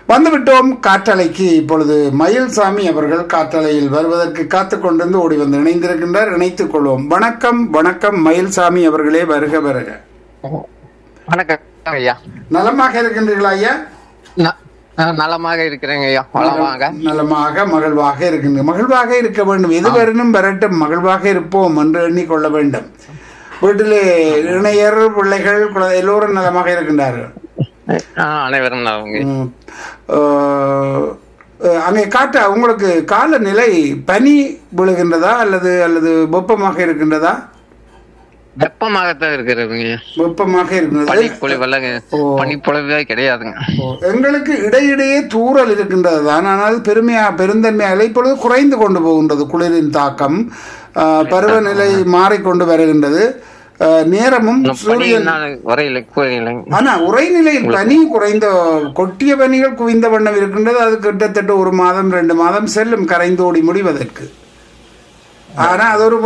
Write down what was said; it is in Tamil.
வந்துவிட்டோம் காற்றலைக்கு இப்பொழுது மயில்சாமி அவர்கள் காற்றலையில் வருவதற்கு காத்து கொண்டிருந்து ஓடி வந்து இணைந்திருக்கின்றார் இணைத்துக் கொள்வோம் வணக்கம் வணக்கம் மயில்சாமி அவர்களே வருக வருக வணக்கம் ஐயா நலமாக இருக்கின்றீர்களா ஐயா ந- நான் நலமாக இருக்கிறேங்க ஐயா வளமாக நலமாக மகிழ்வாக இருக்கின்ற மகிழ்வாக இருக்க வேண்டும் எது வரணும் வரட்டும் மகிழ்வாக இருப்போம் என்று எண்ணிக்கொள்ள வேண்டும் வீட்டிலே இணையர் பிள்ளைகள் குழந்தை- எல்லோரும் நலமாக இருக்கின்றார்கள் ஆ, அனைவரும் நலங்க ம். அஹ், அஹ், அங்கே காட்ட உங்களுக்கு காலநிலை பனி விழுகின்றதா அல்லது அல்லது வெப்பமாக இருக்கின்றதா வெப்பமாகத்தான் இருக்கிறதுங்க ஐயா வெப்பமாக இருக்கின்றது பனிப்பொழிவெல்லாம் ஓ. பனிப்பொழிவே கிடையாதுங்க ஓ, எங்களுக்கு இடையிடையே தூறல் இருக்கின்றது தான் ஆனால் பெருமையா பெருந்தன்மையாக இப்பொழுது குறைந்து கொண்டு போகின்றது குளிரின் தாக்கம் அஹ், பருவநிலை மாறிக்கொண்டு வருகின்றது அஹ், நேரமும் இன்னும் சூரியன் பனியினால் வரையில குறையில்லைங்க ஆனா உரைநிலையில் பனி குறைந்த கொட்டிய பனிகள் குவிந்த வண்ணம் இருக்கின்றது அது கிட்டத்தட்ட ஒரு மாதம் ரெண்டு மாதம் செல்லும் கரைந்தோடி முடிவதற்கு ஆனா அது ஒரு